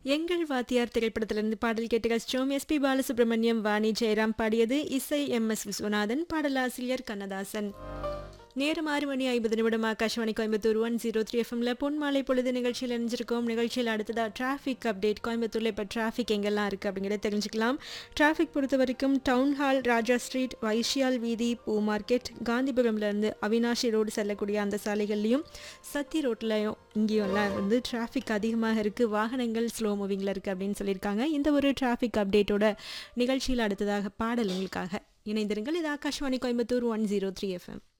எங்கள் வாத்தியார் திரைப்படத்திலிருந்து பாடல் கேட்டு கஷ்டம் எஸ்பி பாலசுப்ரமணியம் வாணி ஜெயராம் பாடியது இசை எம் எஸ் விஸ்வநாதன் பாடலாசிரியர் கண்ணதாசன் நேரம் ஆறு மணி ஐம்பது நிமிடம் Akashvani Coimbatore one zero three எஃப்எம்ல பொன்மாலை பொழுது நிகழ்ச்சியில் இணைஞ்சிருக்கோம் நிகழ்ச்சியில் அடுத்ததாக டிராஃபிக் அப்டேட் கோயம்புத்தூரில் இப்போ டிராஃபிக் எங்கெல்லாம் இருக்குது அப்படிங்கிறத தெரிஞ்சுக்கலாம் டிராஃபிக் பொறுத்த வரைக்கும் town hall Raja street Vysial வீதி பூ மார்க்கெட் காந்திபுரம்லேருந்து அவினாஷி ரோடு செல்லக்கூடிய அந்த சாலைகள்லையும் சத்தி ரோட்லையும் இங்கேயும் எல்லாம் வந்து டிராஃபிக் அதிகமாக இருக்குது வாகனங்கள் ஸ்லோ மூவிங்கில் இருக்குது அப்படின்னு சொல்லியிருக்காங்க இந்த ஒரு டிராஃபிக் அப்டேட்டோட நிகழ்ச்சியில் அடுத்ததாக பாடல் உங்களுக்காக இணைந்திருங்கள் இது Akashvani Coimbatore one zero three FM